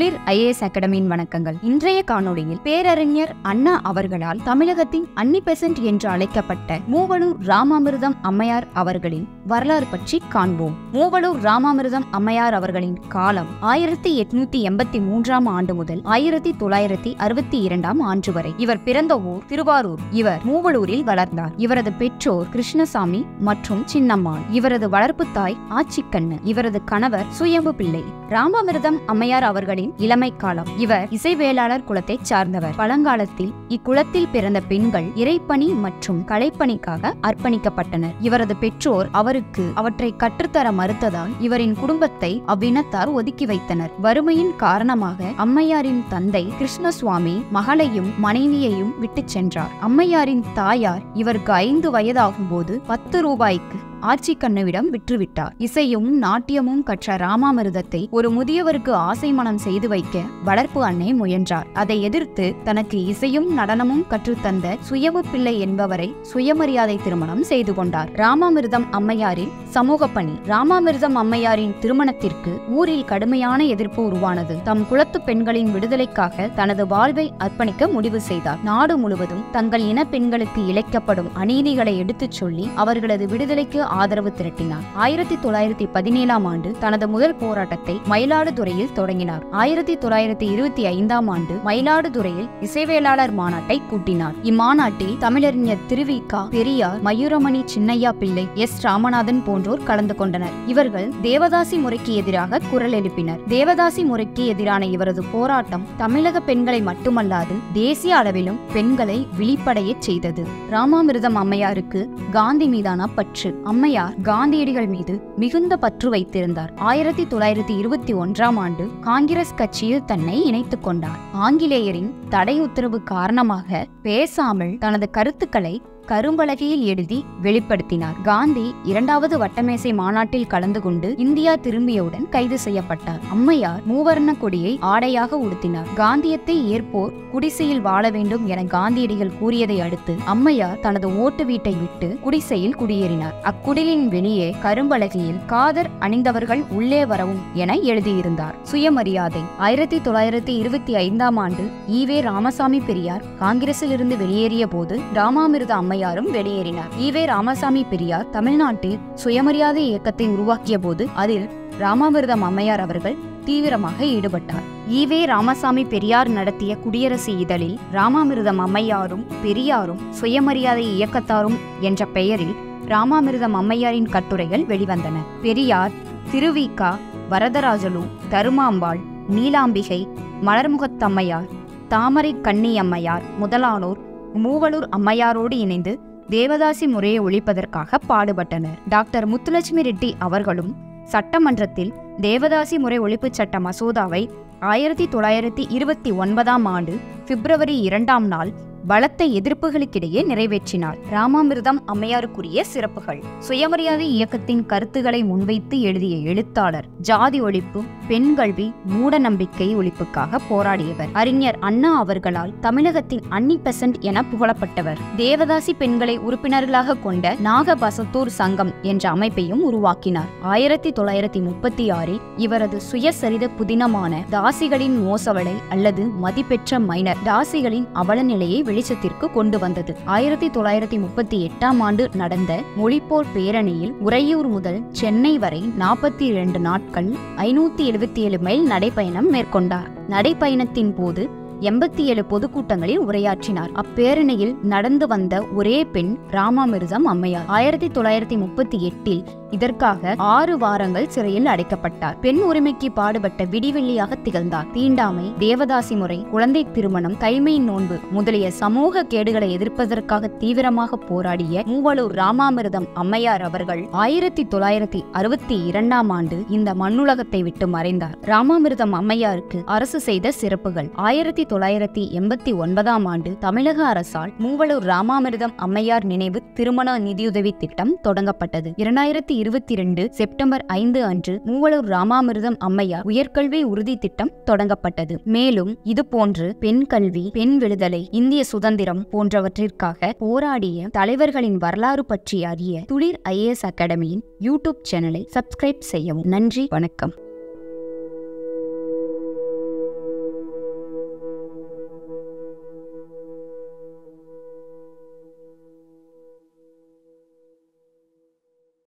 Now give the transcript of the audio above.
துளிர் ஐஏஎஸ் அகாடமியின் வணக்கங்கள் இன்றைய காணொளியில் பேரறிஞர் அண்ணா அவர்களால் தமிழகத்தின் அன்னி பெசன்ட் என்று அழைக்கப்பட்ட மூவலூர் ராமாமிர்தம் அம்மையார் அவர்களின் வரலாறு பற்றி காண்போம் மூவலூர் ராமாமிர்தம் அம்மையார் அவர்களின் காலம் ஆயிரத்தி எட்நூத்தி எண்பத்தி மூன்றாம் ஆண்டு முதல் ஆயிரத்தி தொள்ளாயிரத்தி அறுபத்தி இரண்டாம் ஆண்டு வரை இவர் பிறந்த ஊர் திருவாரூர் இவர் மூவலூரில் வளர்ந்தார் இவரது பெற்றோர் கிருஷ்ணசாமி மற்றும் சின்னம்மாள் இவரது வளர்ப்பு தாய் ஆச்சிக்கண்ணு இவரது கணவர் சுயம்பு பிள்ளை ராமாமிர்தம் அம்மையார் அவர்களின் இளமை காலம் இவர் இசைவேளாளர் குலத்தைச் சார்ந்தவர் பழங்காலத்தில் இக்குலத்தில் பிறந்த பெண்கள் இறைப்பணி மற்றும் கலைப்பணிக்காக அர்ப்பணிக்கப்பட்டனர் இவரது பெற்றோர் அவருக்கு அவற்றை கற்றுத்தர மறுத்ததால் இவரின் குடும்பத்தை அவ்வினத்தார் ஒதுக்கி வைத்தனர் வறுமையின் காரணமாக அம்மையாரின் தந்தை கிருஷ்ணசுவாமி மகளையும் மனைவியையும் விட்டுச் சென்றார் அம்மையாரின் தாயார் இவருக்கு ஐந்து வயதாகும் போது பத்து ரூபாய்க்கு ஆட்சி கண்ணுவிடம் விற்றுவிட்டார் இசையும் நாட்டியமும் கற்ற ராமாமிர்தத்தை ஒரு முதியவருக்கு ஆசை மனம் செய்து வைக்க வளர்ப்பு அன்னை முயன்றார் அதை எதிர்த்து தனக்கு இசையும் நடனமும் கற்றுத்தந்த சுயவு பிள்ளை என்பவரை சுயமரியாதை திருமணம் செய்து கொண்டார் ராமாமிர்தம் அம்மையாரின் சமூக பணி ராமாமிர்தம் அம்மையாரின் திருமணத்திற்கு ஊரில் கடுமையான எதிர்ப்பு உருவானது தம் குலத்து பெண்களின் விடுதலைக்காக தனது வாழ்வை அர்ப்பணிக்க முடிவு செய்தார் நாடு முழுவதும் தங்கள் இன பெண்களுக்கு இழைக்கப்படும் அநீதிகளை எடுத்துச் சொல்லி அவர்களது விடுதலைக்கு ஆதரவு திரட்டினார் ஆயிரத்தி தொள்ளாயிரத்தி பதினேழாம் ஆண்டு தனது முதல் போராட்டத்தை மயிலாடுதுறையில் தொடங்கினார் ஆயிரத்தி தொள்ளாயிரத்தி இருபத்தி ஐந்தாம் ஆண்டு மயிலாடுதுறையில் இசைவேளாளர் மாநாட்டை கூட்டினார் இம்மாநாட்டில் தமிழறிஞர் திருவிகா பெரியார் மயூரமணி சின்னையா பிள்ளை எஸ் ராமநாதன் போன்றோர் கலந்து கொண்டனர் இவர்கள் தேவதாசி முறைக்கு எதிராக குரல் எழுப்பினர் தேவதாசி முறைக்கு எதிரான இவரது போராட்டம் தமிழக பெண்களை மட்டுமல்லாது தேசிய அளவிலும் பெண்களை விழிப்படையச் செய்தது ராமாமிர்தம் அம்மையாருக்கு காந்தி மீதான பற்று அம்மையார் காந்தியடிகள் மீது மிகுந்த பற்று வைத்திருந்தார் ஆயிரத்தி தொள்ளாயிரத்தி இருபத்தி ஒன்றாம் ஆண்டு காங்கிரஸ் கட்சியில் தன்னை இணைத்துக் கொண்டார் ஆங்கிலேயரின் தடை உத்தரவு காரணமாக பேசாமல் தனது கருத்துக்களை கரும்பலகையில் எழுதி வெளிப்படுத்தினார் காந்தி இரண்டாவது வட்டமேசை மாநாட்டில் கலந்து கொண்டு இந்தியா திரும்பியவுடன் கைது செய்யப்பட்டார் அம்மையார் மூவர்ண கொடியை ஆடையாக உடுத்தினார் காந்தியத்தை ஏற்போர் குடிசையில் வாழ வேண்டும் என காந்தியடிகள் கூறியதை அடுத்து அம்மையார் தனது ஓட்டு வீட்டை விட்டு குடிசையில் குடியேறினார் அக்குடிலின் வெளியே கரும்பலகையில் காதர் அணிந்தவர்கள் உள்ளே வரவும் என எழுதியிருந்தார் சுயமரியாதை ஆயிரத்தி தொள்ளாயிரத்தி இருபத்தி ஐந்தாம் ஆண்டு ஈவே ராமசாமி பெரியார் காங்கிரசில் இருந்து வெளியேறிய போது ராமாமிர்த அம்மையாரும் வெளியேறினார் ஈவே ராமசாமி பெரியார் தமிழ்நாட்டில் சுயமரியாதை இயக்கத்தை உருவாக்கிய போது அதில் ராமாமிர்தம் அம்மையார் அவர்கள் தீவிரமாக ஈடுபட்டார் ஈவே ராமசாமி பெரியார் நடத்திய குடியரசு இதழில் ராமாமிர்தம் அம்மையாரும் பெரியாரும் சுயமரியாதை இயக்கத்தாரும் என்ற பெயரில் ராமாமிர்தம் அம்மையாரின் கட்டுரைகள் வெளிவந்தன பெரியார் திருவிகா வரதராஜலு தருமாம்பாள் நீலாம்பிகை மலர்முகத்தம்மையார் தாமரை கண்ணி அம்மையார் முதலானோர் மூவலூர் அம்மையாரோடு இணைந்து தேவதாசி முறையை ஒழிப்பதற்காக பாடுபட்டனர் டாக்டர் முத்துலட்சுமி ரெட்டி அவர்களும் சட்டமன்றத்தில் தேவதாசி முறை ஒழிப்புச் சட்ட மசோதாவை ஆயிரத்தி தொள்ளாயிரத்தி இருபத்தி ஒன்பதாம் ஆண்டு பிப்ரவரி இரண்டாம் நாள் பலத்த எதிர்ப்புகளுக்கிடையே நிறைவேற்றினார் ராமாமிர்தம் அம்மையாருக்குரிய சிறப்புகள் சுயமரியாதை இயக்கத்தின் கருத்துக்களை முன்வைத்து எழுதிய எழுத்தாளர் ஜாதி ஒழிப்பு பெண் கல்வி மூட நம்பிக்கை ஒழிப்புக்காக போராடியவர் அறிஞர் அண்ணா அவர்களால் தமிழகத்தின் அன்னி பெசன்ட் என புகழப்பட்டவர் தேவதாசி பெண்களை உறுப்பினர்களாக கொண்ட நாகபசத்தூர் சங்கம் என்ற அமைப்பையும் உருவாக்கினார் ஆயிரத்தி தொள்ளாயிரத்தி முப்பத்தி ஆறில் இவரது சுயசரித புதினமான தாசிகளின் மோசவலை அல்லது மதிப்பெற்ற மைனர் தாசிகளின் அவல நிலையை வெளிச்சத்திற்கு கொண்டு வந்தது ஆயிரத்தி தொள்ளாயிரத்தி முப்பத்தி எட்டாம் ஆண்டு நடந்த மொழிப்போர் பேரணியில் உறையூர் முதல் சென்னை வரை நாற்பத்தி இரண்டு நாட்கள் ஐநூத்தி எழுபத்தி ஏழு மைல் நடைப்பயணம் மேற்கொண்டார் நடைப்பயணத்தின் போது எண்பத்தி ஏழு பொதுக்கூட்டங்களில் உரையாற்றினார் அப்பேரணியில் நடந்து வந்த ஒரே பெண் ராமாமிர்தம் அம்மையார் ஆயிரத்தி தொள்ளாயிரத்தி முப்பத்தி எட்டில் இதற்காக ஆறு வாரங்கள் சிறையில் அடைக்கப்பட்டார் பெண் உரிமைக்கு பாடுபட்ட விடிவெள்ளியாக திகழ்ந்தார் தீண்டாமை தேவதாசி முறை குழந்தை திருமணம் கைமை நோன்பு முதலிய சமூக கேடுகளை எதிர்ப்பதற்காக தீவிரமாக போராடிய மூவலூர் ராமாமிர்தம் அம்மையார் அவர்கள் ஆயிரத்தி தொள்ளாயிரத்தி அறுபத்தி இரண்டாம் ஆண்டு இந்த மண்ணுலகத்தை விட்டு மறைந்தார் ராமாமிர்தம் அம்மையாருக்கு அரசு செய்த சிறப்புகள் ஆயிரத்தி தொள்ளாயிரத்தி எண்பத்தி ஒன்பதாம் ஆண்டு தமிழக அரசால் மூவலூர் ராமாமிர்தம் அம்மையார் நினைவு திருமண நிதியுதவி திட்டம் தொடங்கப்பட்டது இரண்டாயிரத்தி இருபத்தி இரண்டு செப்டம்பர் ஐந்து அன்று மூவலூர் ராமாமிர்தம் அம்மையார் உயர்கல்வி உறுதி திட்டம் தொடங்கப்பட்டது மேலும் இதுபோன்று பெண் கல்வி பெண் விடுதலை இந்திய சுதந்திரம் போன்றவற்றிற்காக போராடிய தலைவர்களின் வரலாறு பற்றி அறிய துளிர் ஐஏஎஸ் அகாடமியின் யூடியூப் சேனலை சப்ஸ்கிரைப் செய்யவும் நன்றி வணக்கம்